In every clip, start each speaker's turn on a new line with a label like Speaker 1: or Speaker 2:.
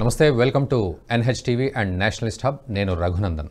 Speaker 1: నమస్తే welcome to NH TV and nationalist hub నేను రఘునందన్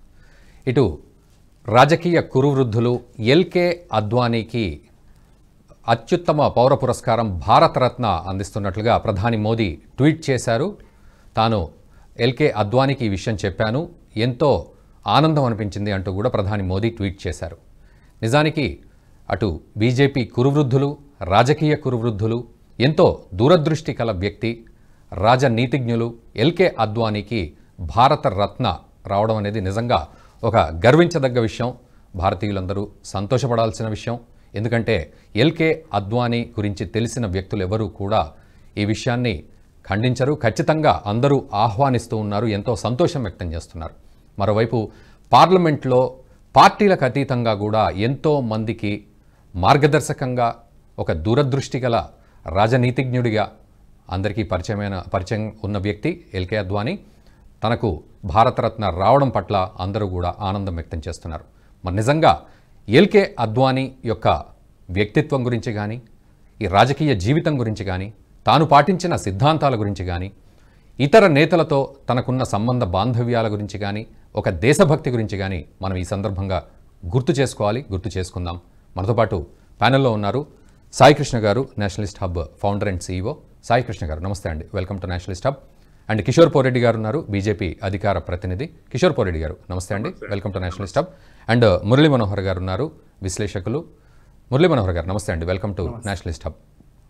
Speaker 1: ఇటు రాజకీయ కురువృద్ధులు ఎల్కే అద్వానీకి అత్యుత్తమ పౌర పురస్కారం భారతరత్న అందిస్తున్నట్లుగా ప్రధాని మోదీ ట్వీట్ చేశారు తాను ఎల్కే అద్వానీకి ఈ విషయం చెప్పాను ఎంతో ఆనందం అనిపించింది అంటూ కూడా ప్రధాని మోదీ ట్వీట్ చేశారు నిజానికి అటు బీజేపీ కురువృద్ధులు రాజకీయ కురువృద్ధులు ఎంతో దూరదృష్టి కల వ్యక్తి రాజనీతిజ్ఞులు ఎల్కే అద్వానీకి భారత రత్న రావడం అనేది నిజంగా ఒక గర్వించదగ్గ విషయం భారతీయులందరూ సంతోషపడాల్సిన విషయం ఎందుకంటే ఎల్కే అద్వానీ గురించి తెలిసిన వ్యక్తులు ఎవరూ కూడా ఈ విషయాన్ని ఖండించరు ఖచ్చితంగా అందరూ ఆహ్వానిస్తూ ఉన్నారు ఎంతో సంతోషం వ్యక్తం చేస్తున్నారు మరోవైపు పార్లమెంట్లో పార్టీలకు అతీతంగా కూడా ఎంతో మందికి మార్గదర్శకంగా ఒక దూరదృష్టి గల రాజనీతిజ్ఞుడిగా అందరికీ పరిచయమైన పరిచయం ఉన్న వ్యక్తి ఎల్కే అద్వానీ తనకు భారతరత్న రావడం పట్ల అందరూ కూడా ఆనందం వ్యక్తం చేస్తున్నారు మరి నిజంగా ఎల్కే అద్వానీ యొక్క వ్యక్తిత్వం గురించి కానీ ఈ రాజకీయ జీవితం గురించి కానీ తాను పాటించిన సిద్ధాంతాల గురించి కానీ ఇతర నేతలతో తనకున్న సంబంధ బాంధవ్యాల గురించి కానీ ఒక దేశభక్తి గురించి కానీ మనం ఈ సందర్భంగా గుర్తు చేసుకోవాలి గుర్తు చేసుకుందాం మనతో పాటు ప్యానెల్లో ఉన్నారు సాయి కృష్ణ గారు nationalist hub founder and CEO Sai Krishna గారు నమస్తే అండి welcome to nationalist hub and Kishore Poreddy గారు ఉన్నారు బీజేపీ అధికార ప్రతినిధి కిషోర్ పోరెడ్డి గారు నమస్తే అండి welcome to nationalist hub and Murali Manohar గారు ఉన్నారు విశ్లేషకులు మురళీ మనోహర్ గారు నమస్తే అండి welcome to nationalist hub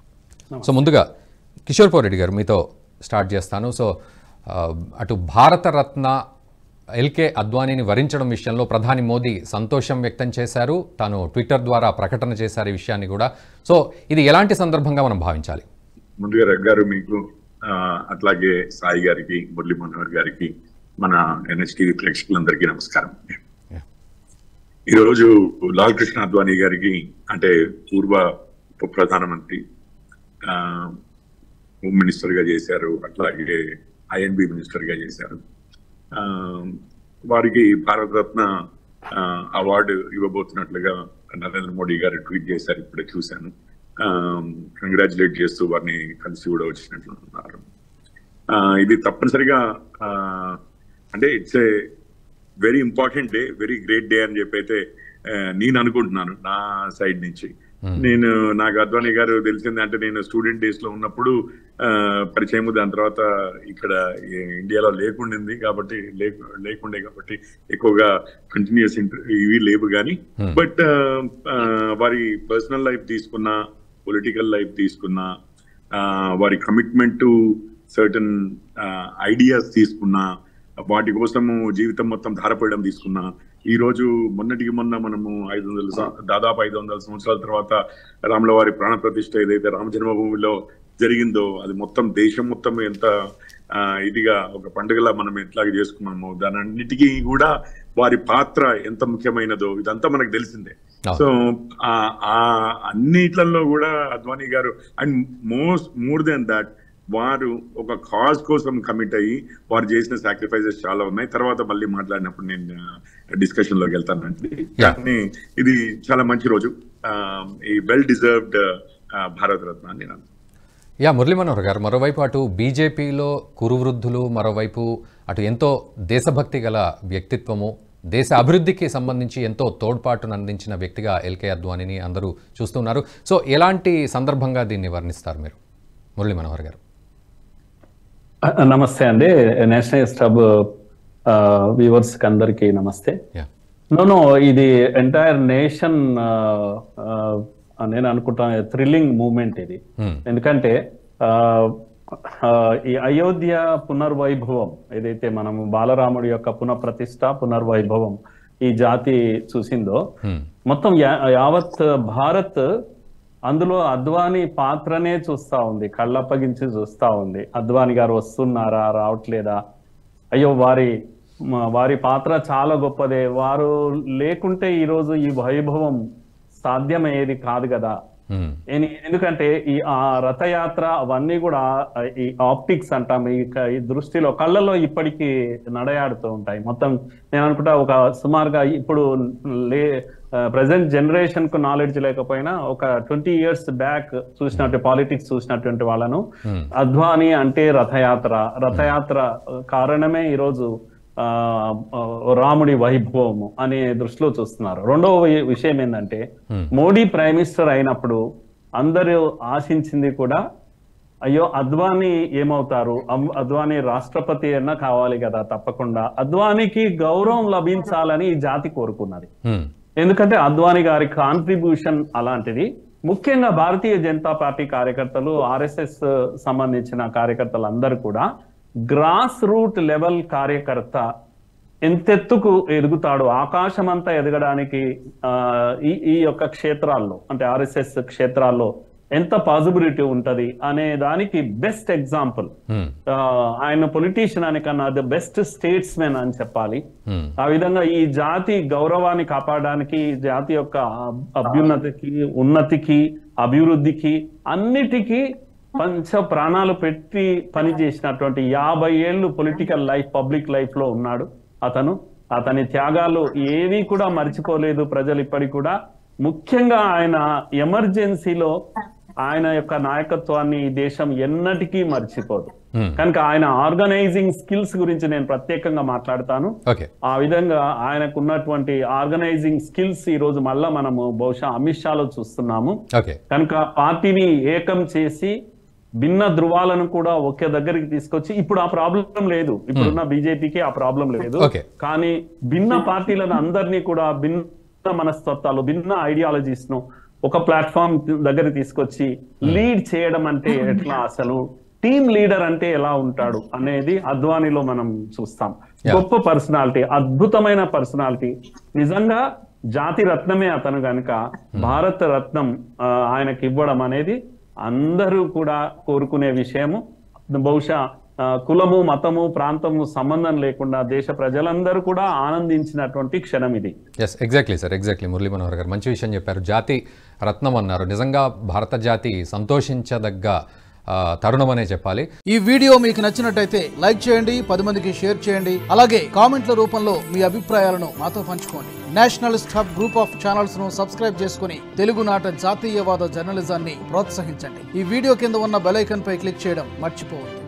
Speaker 1: so ముందుగా కిషోర్ పౌరెడ్డి గారు మీతో స్టార్ట్ చేస్తాను సో ఆ, అటు భారతరత్న ఎల్కే అద్వానీని వరించడం విషయంలో ప్రధాని మోదీ సంతోషం వ్యక్తం చేశారు తాను ట్విట్టర్ ద్వారా ప్రకటన చేశారు ఈ విషయాన్ని కూడా సో ఇది ఎలాంటి సందర్భంగా మనం భావించాలి
Speaker 2: ముందుగా రగ్ గారు మీకు ఆ, అట్లాగే సాయి గారికి మురళీ మనోహర్ గారికి మన ఎన్హెచ్టీవీ ప్రేక్షకులందరికీ నమస్కారం
Speaker 1: Yeah.
Speaker 2: ఈ రోజు లాల్ కృష్ణ అద్వానీ గారికి అంటే పూర్వ ఉప ప్రధానమంత్రి ఆ, హోమ్ మినిస్టర్ గా చేశారు అట్లాగే ఐఎన్బి మినిస్టర్ గా చేశారు ఆ, వారికి భారతరత్న ఆ, అవార్డు ఇవ్వబోతున్నట్లుగా నరేంద్ర మోడీ గారు ట్వీట్ చేశారు ఇప్పుడే చూశాను కంగ్రాచులేట్ చేస్తూ వారిని కలిసి కూడా వచ్చినట్లు ఉన్నారు ఆ, ఇది తప్పనిసరిగా ఆ, అంటే it's a very important day very great day అని చెప్పి అయితే ఆ, నేను అనుకుంటున్నాను నా సైడ్ నుంచి నేను నాకు అద్వానీ గారు తెలిసింది అంటే నేను స్టూడెంట్ డేస్ లో ఉన్నప్పుడు ఆ, పరిచయం దాని తర్వాత ఇక్కడ ఈ ఇండియాలో లేకుండింది కాబట్టి లేకు లేకుండే కాబట్టి ఎక్కువగా కంటిన్యూస్ ఇవి లేవు కానీ
Speaker 1: Hmm.
Speaker 2: బట్ వారి పర్సనల్ లైఫ్ తీసుకున్నా పొలిటికల్ లైఫ్ తీసుకున్నా ఆ, వారి కమిట్మెంట్ టు సర్టన్ ఐడియాస్ తీసుకున్నా వాటి కోసము జీవితం మొత్తం ధారపోయడం తీసుకున్నా ఈ రోజు మొన్నటికి మొన్న మనము ఐదు వందల సం- దాదాపు ఐదు వందల సంవత్సరాల తర్వాత రాముల వారి ప్రాణ ప్రతిష్ఠ ఏదైతే రామ జన్మభూమిలో జరిగిందో అది మొత్తం దేశం మొత్తం ఎంత ఆ, ఇదిగా ఒక పండుగలా మనం ఎట్లాగ చేసుకున్నామో దాని అన్నిటికీ కూడా వారి పాత్ర ఎంత ముఖ్యమైనదో ఇదంతా మనకు తెలిసిందే
Speaker 1: అవును.
Speaker 2: సో ఆ ఆ అన్నిట్లలో కూడా అద్వానీ గారు and most more than that వారు ఒక కాజ్ కోసం కమిట్ అయ్యి వారు చేసిన సాక్రిఫైసెస్ చాలా ఉన్నాయి తర్వాత మళ్ళీ మాట్లాడినప్పుడు నేను డిస్కషన్ లోకి వెళ్తానండి
Speaker 1: Yeah.
Speaker 2: కానీ ఇది చాలా మంచి రోజు ఆ, ఈ వెల్ డిజర్వ్డ్ భారత రత్న అని నేను
Speaker 1: యా మురళీ మనోహర్ గారు మరోవైపు అటు బీజేపీలో కురువృద్ధులు మరోవైపు అటు ఎంతో దేశభక్తి గల వ్యక్తిత్వము దేశ అభివృద్ధికి సంబంధించి ఎంతో తోడ్పాటును అందించిన వ్యక్తిగా ఎల్కే అద్వానీని అందరూ చూస్తున్నారు సో ఎలాంటి సందర్భంగా దీన్ని వర్ణిస్తారు మీరు మురళీ మనోహర్ గారు
Speaker 3: నమస్తే అండి నేషనల్ స్టబ్ వ్యూవర్స్ కి అందరికి నమస్తే
Speaker 1: యా
Speaker 3: నో ఇది ఎంటైర్ నేషన్ నేను అనుకుంటాను థ్రిల్లింగ్ మూమెంట్ ఇది
Speaker 1: Hmm.
Speaker 3: ఎందుకంటే ఆ, ఆ, ఈ అయోధ్య పునర్వైభవం ఏదైతే మనం బాలరాముడి యొక్క పునఃప్రతిష్ఠ పునర్వైభవం ఈ జాతి చూసిందో
Speaker 1: Hmm.
Speaker 3: మొత్తం యా- యావత్ భారత్ అందులో అద్వానీ పాత్రనే చూస్తా ఉంది కళ్ళప్పగించి చూస్తా ఉంది అద్వానీ గారు వస్తున్నారా రావట్లేదా అయ్యో వారి మ- వారి పాత్ర చాలా గొప్పదే వారు లేకుంటే ఈరోజు ఈ వైభవం సాధ్యమయ్యేది కాదు కదా
Speaker 1: Hmm.
Speaker 3: ఎని- ఎందుకంటే ఈ ఆ రథయాత్ర అవన్నీ కూడా ఆ, ఈ ఆప్టిక్స్ అంటాం ఈ క- ఈ దృష్టిలో కళ్ళలో ఇప్పటికీ నడయాడుతూ ఉంటాయి మొత్తం నేను అనుకుంటా ఒక సుమారుగా ఇప్పుడు లే ప్రజెంట్ జనరేషన్ కు నాలెడ్జ్ లేకపోయినా ఒక ట్వంటీ ఇయర్స్ బ్యాక్ చూసినట్టు పాలిటిక్స్ చూసినటువంటి వాళ్ళను
Speaker 1: Hmm.
Speaker 3: అద్వాని అంటే రథయాత్ర రథయాత్ర కారణమే ఈరోజు ఆ, ఆ, రాముడి వైభవము అనే దృష్టిలో చూస్తున్నారు రెండవ వి- విషయం ఏంటంటే
Speaker 1: Hmm.
Speaker 3: మోడీ ప్రైమ్ మినిస్టర్ అయినప్పుడు అందరూ ఆశించింది కూడా అయ్యో అద్వానీ ఏమవుతారు అమ్- అద్వానీ రాష్ట్రపతి అన్నా కావాలి కదా తప్పకుండా అద్వానీకి గౌరవం లభించాలని ఈ జాతి కోరుకున్నది
Speaker 1: హ్మ్.
Speaker 3: ఎందుకంటే అద్వానీ గారి కాంట్రిబ్యూషన్ అలాంటిది ముఖ్యంగా భారతీయ జనతా పార్టీ కార్యకర్తలు ఆర్ఎస్ఎస్ సంబంధించిన కార్యకర్తలు అందరూ కూడా గ్రాస్ రూట్ లెవెల్ కార్యకర్త ఎంతెత్తుకు ఎదుగుతాడు ఆకాశం అంతా ఎదగడానికి ఆ, ఈ ఈ యొక్క క్షేత్రాల్లో అంటే ఆర్ఎస్ఎస్ క్షేత్రాల్లో ఎంత పాసిబిలిటీ ఉంటది అనే దానికి బెస్ట్ ఎగ్జాంపుల్
Speaker 1: హ్మ్.
Speaker 3: ఆయన పొలిటీషియన్ అని కన్నా ద బెస్ట్ స్టేట్స్ మెన్ అని చెప్పాలి
Speaker 1: హ్మ్.
Speaker 3: ఆ విధంగా ఈ జాతి గౌరవాన్ని కాపాడడానికి ఈ జాతి యొక్క అబ్- అభ్యున్నతికి ఉన్నతికి అభివృద్ధికి అన్నిటికీ పంచ ప్రాణాలు పెట్టి పని చేసినటువంటి యాభై ఏళ్ళు పొలిటికల్ లైఫ్ పబ్లిక్ లైఫ్ లో ఉన్నాడు అతను అతని త్యాగాలు ఏవి కూడా మర్చిపోలేదు ప్రజలు ఇప్పటికి కూడా ముఖ్యంగా ఆయన ఎమర్జెన్సీలో ఆయన యొక్క నాయకత్వాన్ని ఈ దేశం ఎన్నటికీ మర్చిపోదు
Speaker 1: హ్మ్.
Speaker 3: కనుక ఆయన ఆర్గనైజింగ్ స్కిల్స్ గురించి నేను ప్రత్యేకంగా మాట్లాడతాను
Speaker 1: ఓకే
Speaker 3: ఆ విధంగా ఆయనకు ఉన్నటువంటి ఆర్గనైజింగ్ స్కిల్స్ ఈ రోజు మళ్ళా మనము బహుశా అమిత్ షాలో చూస్తున్నాము
Speaker 1: ఓకే
Speaker 3: కనుక పార్టీని ఏకం చేసి భిన్న ధృవాలను కూడా ఒకే దగ్గరికి తీసుకొచ్చి ఇప్పుడు ఆ ప్రాబ్లం లేదు ఇప్పుడున్న బీజేపీకి ఆ ప్రాబ్లం లేదు
Speaker 1: Okay.
Speaker 3: కానీ భిన్న పార్టీలను అందరినీ కూడా భిన్న మనస్తత్వాలు భిన్న ఐడియాలజీస్ ను ఒక ప్లాట్ఫామ్ దగ్గర తీసుకొచ్చి లీడ్ చేయడం అంటే ఎట్లా అసలు టీమ్ లీడర్ అంటే ఎలా ఉంటాడు అనేది అద్వానీలో మనం చూస్తాం
Speaker 1: Yeah.
Speaker 3: గొప్ప పర్సనాలిటీ అద్భుతమైన పర్సనాలిటీ నిజంగా జాతి రత్నమే అతను గనుక భారత రత్నం ఆ, ఆయనకి ఇవ్వడం అనేది అందరూ కూడా కోరుకునే విషయము బహుశా ఆ, కులము మతము ప్రాంతము సంబంధం లేకుండా దేశ ప్రజలందరూ కూడా ఆనందించినటువంటి క్షణం ఇది
Speaker 1: yes exactly sir exactly Murali Manohar గారు మంచి విషయం చెప్పారు జాతి రత్నం అన్నారు నిజంగా భారత జాతి సంతోషించదగ్గ ఆ, తరుణం అనే చెప్పాలి
Speaker 4: ఈ వీడియో మీకు నచ్చినట్టయితే లైక్ చేయండి పది మందికి షేర్ చేయండి అలాగే కామెంట్ల రూపంలో మీ అభిప్రాయాలను మాతో పంచుకోండి nationalist hub group of channels ను సబ్స్క్రైబ్ చేసుకుని తెలుగునాట జాతీయవాద జర్నలిజాన్ని ప్రోత్సహించండి ఈ వీడియో కింద ఉన్న బెల్ ఐకాన్ పై క్లిక్ చేయడం మర్చిపోవద్దు